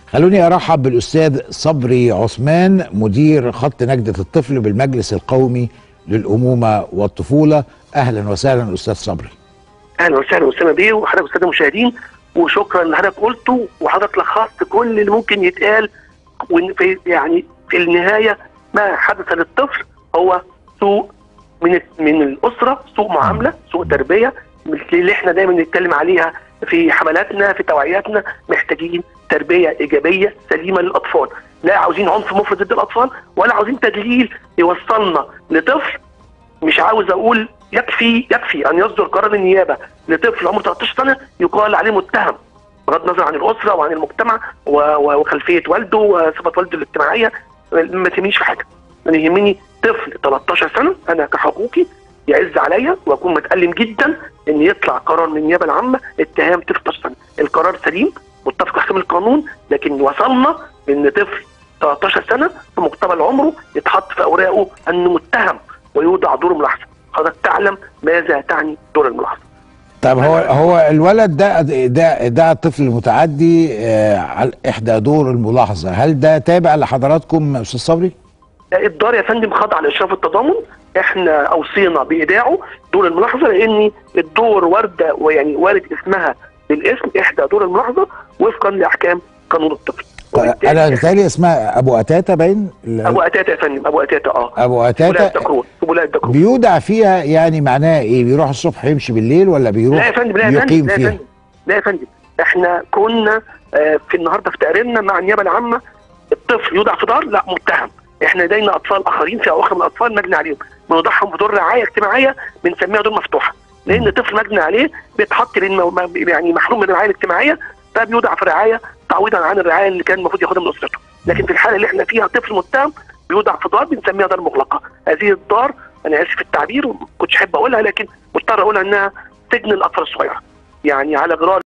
خلوني ارحب بالاستاذ صبري عثمان مدير خط نجدة الطفل بالمجلس القومي للامومه والطفوله اهلا وسهلا استاذ صبري اهلا وسهلا اسامه بيه وحضرتك الساده المشاهدين وشكرا اللي حضرتك قلته وحضرتك لخصت كل اللي ممكن يتقال وإن في يعني في النهايه ما حدث للطفل هو سوء من من الاسره سوء معامله سوء تربيه اللي احنا دايما نتكلم عليها في حملاتنا في توعياتنا محتاجين تربيه ايجابيه سليمه للاطفال لا عاوزين عنف مفرط ضد الاطفال ولا عاوزين تدليل يوصلنا لطفل مش عاوز اقول يكفي يكفي ان يصدر قرار النيابه لطفل عمره 13 سنه يقال عليه متهم بغض النظر عن الاسره وعن المجتمع و- و- وخلفيه والده وصفه والده الاجتماعيه ما تهمنيش في حاجه انا يهمني طفل 13 سنه انا كحقوقي يعز عليا واكون متالم جدا ان يطلع قرار من النيابه العامه اتهام طفل 13 سنه القرار سليم متفق احكام القانون لكن وصلنا ان طفل 13 سنه في مقتبل عمره يتحط في اوراقه انه متهم ويوضع دور ملاحظه حضرتك تعلم ماذا تعني دور الملاحظه طب هو هو الولد ده ده ده الطفل المتعدي آه، على احدى دور الملاحظه هل ده تابع لحضراتكم استاذ صبري الدار يا فندم خاضع لاشراف التضامن احنا اوصينا بايداعه دور الملاحظه لان الدور وارده ويعني وارد اسمها بالاسم احدى دور الملاحظه وفقا لاحكام قانون الطفل وبالتالي انا بالتالي اسمها ابو اتاتا باين ابو اتاتا يا فندم ابو اتاتا اه ابو ولايه اتاتا دكرور في ولايه دكرور بيودع فيها يعني معناها ايه بيروح الصبح يمشي بالليل ولا بيروح لا يا فندم لا يا فندم يقيم لا يا فيها فندم لا يا فندم احنا كنا آه، في النهارده في تقريرنا مع النيابه العامه الطفل يوضع في دار لا متهم احنا لدينا اطفال اخرين فئه اخرى من الاطفال مجني عليهم بنوضعهم في دور رعايه اجتماعيه بنسميها دور مفتوحه لان طفل مجني عليه بيتحط بين مو- م- يعني محروم من الرعايه الاجتماعيه فبيوضع في رعايه تعويضا عن الرعايه اللي كان المفروض ياخدها من اسرته لكن في الحاله اللي احنا فيها طفل متهم بيوضع في دار بنسميها دار مغلقه هذه الدار انا اسف في التعبير وما كنتش احب اقولها لكن مضطر اقولها انها سجن الاطفال الصغيره يعني على غرار